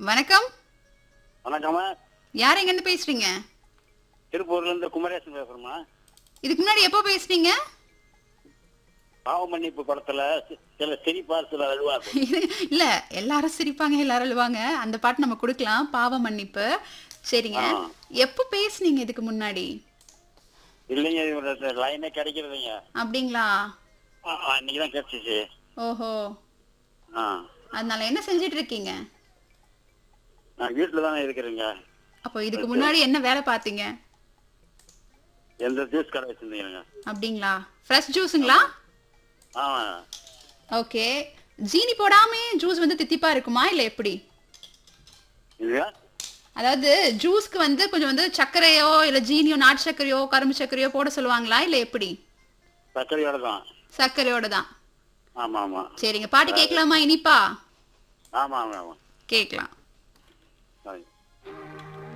வணக்கம் வணக்கம்மா யார் எங்கேருந்து பேசுறீங்க திருப்பூர்ல இருந்து குமரேசன் பேசுறேம்மா இதுக்கு முன்னாடி எப்போ பேசுனீங்க பாவ மன்னிப்பு படத்துல சி- சில சிரிப்பா சில அழுவா இருக்கும். இல்ல எல்லாரும் சிரிப்பாங்க எல்லாரும் அழுவாங்க அந்த பாட்டு நம்ம கொடுக்கலாம் பாவ மன்னிப்பு சரிங்க ஆ. எப்போ பேசுனீங்க இதுக்கு முன்னாடி இல்லைங்க இது லைனே கிடைக்கிறதுங்க அப்படிங்களா ஆ, ஆ, இன்னைக்குதான் கிடைச்சிச்சு ஓஹோ ஆ அதனால என்ன செஞ்சுட்டு இருக்கீங்க நான் வீட்டுல தானே இருக்கிறேங்க அப்போ இதுக்கு முன்னாடி என்ன வேலை பார்த்தீங்க எந்த ஜூஸ் கடை வச்சிருந்தீங்க அப்படிங்களா ஃப்ரெஷ் ஜூஸுங்களா ஆமா ஓகே ஜீனி போடாமே ஜூஸ் வந்து தித்திப்பா இருக்குமா இல்ல எப்படி இதுங்க அதாவது ஜூஸ்க்கு வந்து கொஞ்சம் வந்து சர்க்கரையோ இல்ல ஜீனியோ நாட்டு சர்க்கரையோ கரும்பு சர்க்கரையோ போட சொல்லுவாங்களா இல்ல எப்படி சர்க்கரையோட தான் சர்க்கரையோட தான் ஆமா ஆமா சரிங்க பாட்டு கேட்கலாமா இனிப்பா ஆமா ஆமா ஆமா கேட்கலாம் சரி.